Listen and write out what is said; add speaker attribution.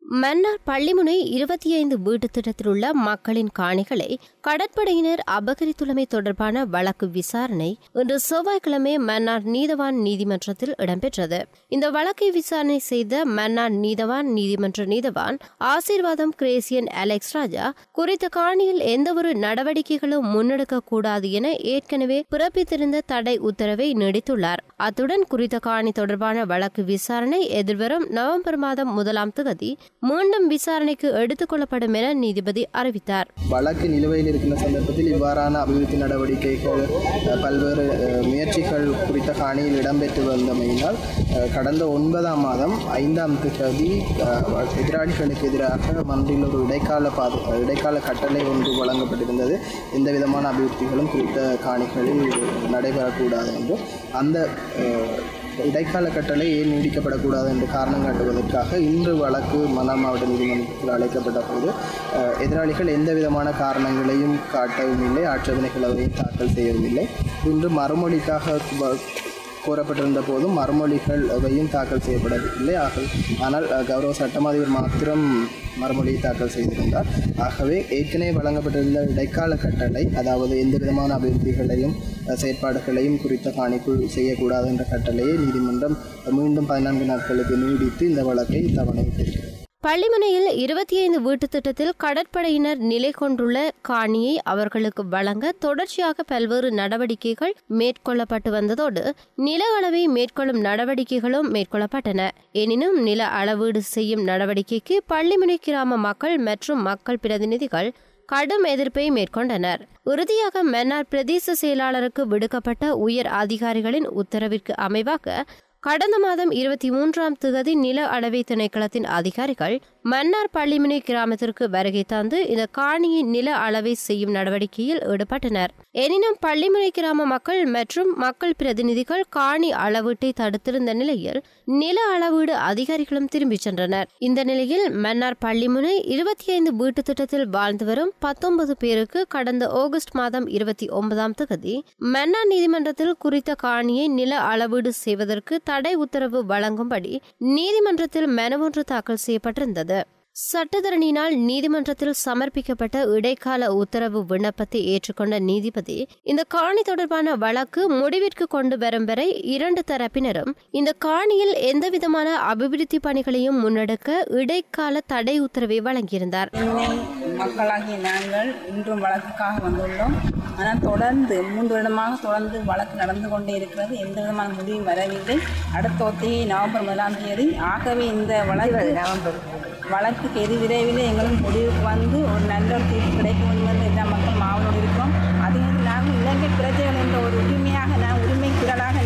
Speaker 1: மன்னார் பள்ளிமுனை இருபத்தி ஐந்து வீட்டு திட்டத்தில் உள்ள மக்களின் காணிகளை கடற்படையினர் அபகரித்துள்ளமை தொடர்பான வழக்கு விசாரணை இன்று செவ்வாய்க்கிழமை மன்னார் நீதவான் நீதிமன்றத்தில் இடம்பெற்றது இந்த வழக்கை விசாரணை செய்த மன்னார் நீதவான் நீதிமன்ற நீதவான் ஆசீர்வாதம் கிரேசியன் அலெக்ஸ் ராஜா குறித்த காணியில் எந்தவொரு நடவடிக்கைகளும் முன்னெடுக்க கூடாது என ஏற்கனவே பிறப்பித்திருந்த தடை உத்தரவை நீடித்துள்ளார் அத்துடன் குறித்த காணி தொடர்பான வழக்கு விசாரணை எதிர்வரும் நவம்பர் மாதம் முதலாம் தேதி மீண்டும் விசாரணைக்கு எடுத்துக் கொள்ளப்படும் என நீதிபதி அறிவித்தார்
Speaker 2: வழக்கு நிலுவையில் இருக்கின்ற சந்தர்ப்பத்தில் இவ்வாறான அபிவிருத்தி நடவடிக்கைகள் அஹ், பல்வேறு அஹ், முயற்சிகள் குறித்த காணியில் இடம்பெற்று வந்தமையினால் அஹ், கடந்த ஒன்பதாம் மாதம் ஐந்தாம் தேதி அஹ், எதிராளிகளுக்கு எதிராக மன்றில் ஒரு இடைக்கால பாது இடைக்கால கட்டளை ஒன்று வழங்கப்பட்டிருந்தது எந்த விதமான அபிவிருத்திகளும் குறித்த காணிகளில் நடைபெறக்கூடாது என்றும் அந்த அஹ், இடைக்கால கட்டளை ஏன் நீடிக்கப்படக்கூடாது என்று காரணம் காட்டுவதற்காக இன்று வழக்கு மன்னார் மாவட்ட நீதிமன்றத்தில் அழைக்கப்பட்ட போது அஹ், எதிராளிகள் எந்த விதமான காரணங்களையும் காட்டவும் இல்லை ஆட்சேபனைகள் அதையும் தாக்கல் செய்யவும் இல்லை இன்று மறுமொழிக்காக வ- கோரப்பட்டிருந்த போதும் மறுமொழிகள் எவையும் தாக்கல் செய்யப்படவில்லை ஆக ஆனால் அஹ், கௌரவ சட்டமாதிபர் மாத்திரம் மறுமொழியை தாக்கல் செய்திருந்தார் ஆகவே ஏற்கனவே வழங்கப்பட்டிருந்த இடைக்கால கட்டளை அதாவது எந்த விதமான அபிவிருத்திகளையும் அஹ், செயற்பாடுகளையும் குறித்த காணிக்குள் செய்யக்கூடாது என்ற கட்டளையை நீதிமன்றம் மீண்டும் பதினான்கு நாட்களுக்கு நீடித்து இந்த வழக்கை தவணையிட்டிருக்கிறது
Speaker 1: பள்ளிமனையில் இருபத்தி ஐந்து வீட்டு திட்டத்தில் கடற்படையினர் நிலை கொண்டுள்ள காணியை அவர்களுக்கு வழங்க தொடர்ச்சியாக பல்வேறு நடவடிக்கைகள் மேற்கொள்ளப்பட்டு வந்ததோடு நில அளவை மேற்கொள்ளும் நடவடிக்கைகளும் மேற்கொள்ளப்பட்டன எனினும் நில அளவீடு செய்யும் நடவடிக்கைக்கு பள்ளிமனை கிராம மக்கள் மற்றும் மக்கள் பிரதிநிதிகள் கடும் எதிர்ப்பை மேற்கொண்டனர் இறுதியாக மன்னார் பிரதேச செயலாளருக்கு விடுக்கப்பட்ட உயர் அதிகாரிகளின் உத்தரவிற்கு அமைவாக கடந்த மாதம் இருபத்தி மூன்றாம் திகதி நில அளவை திணைக்களத்தின் அதிகாரிகள் மன்னார் பள்ளிமனை கிராமத்திற்கு வருகை தந்து இந்த காணியை நில அளவை செய்யும் நடவடிக்கையில் ஈடுபட்டனர் எனினும் பள்ளிமனை கிராம மக்கள் மற்றும் மக்கள் பிரதிநிதிகள் காணி அளவீட்டை தடுத்திருந்த நிலையில் நில அளவீடு அதிகாரிகளும் திரும்பிச் சென்றனர் இந்த நிலையில் மன்னார் பள்ளிமுனை இருபத்தி ஐந்து வீட்டு திட்டத்தில் வாழ்ந்து வரும் பத்தொன்பது பேருக்கு கடந்த ஆகஸ்ட் மாதம் இருபத்தி ஒன்பதாம் தேதி மன்னார் நீதிமன்றத்தில் குறித்த காணியை நில அளவீடு செய்வதற்கு தடை உத்தரவு வழங்கும்படி நீதிமன்றத்தில் மனு ஒன்று தாக்கல் செய்யப்பட்டிருந்தது சட்டத்தரணியினால் நீதிமன்றத்தில் சமர்ப்பிக்கப்பட்ட இடைக்கால உத்தரவு விண்ணப்பத்தை ஏற்றுக்கொண்ட நீதிபதி இந்த காணி தொடர்பான வழக்கு முடிவிற்கு கொண்டு வரும் வரை இரண்டு தரப்பினரும் இந்த காணியில் எந்தவிதமான அபிவிருத்தி பணிகளையும் முன்னெடுக்க இடைக்கால தடை உத்தரவை வழங்கியிருந்தார்
Speaker 3: சென்னை மக்களாகிய நாங்கள் இன்றும் வழக்குக்காக வந்துள்ளோம் ஆனால் தொடர்ந்து மூன்று வருடமாக தொடர்ந்து வழக்கு நடந்து கொண்டே இருக்கிறது எந்த விதமான முடிவும் வரவில்லை அடுத்த ஒத்திகை நவம்பர் முதலாம் தேதி ஆகவே இந்த வழக்கு நவம்பர் வழக்குக்கு எது விரைவில் எங்களும் முடிவுக்கு வந்து ஒரு நல்ல ஒரு தீர்ப்பு கிடைக்க வேண்டும் என்று எல்லா மக்களும் ஆவலோடு இருக்கிறோம் அதே நேரத்தில் நாங்கள் இலங்கை பிரஜைகள் என்ற ஒரு உரிமையாக நான் உரிமை குரலாக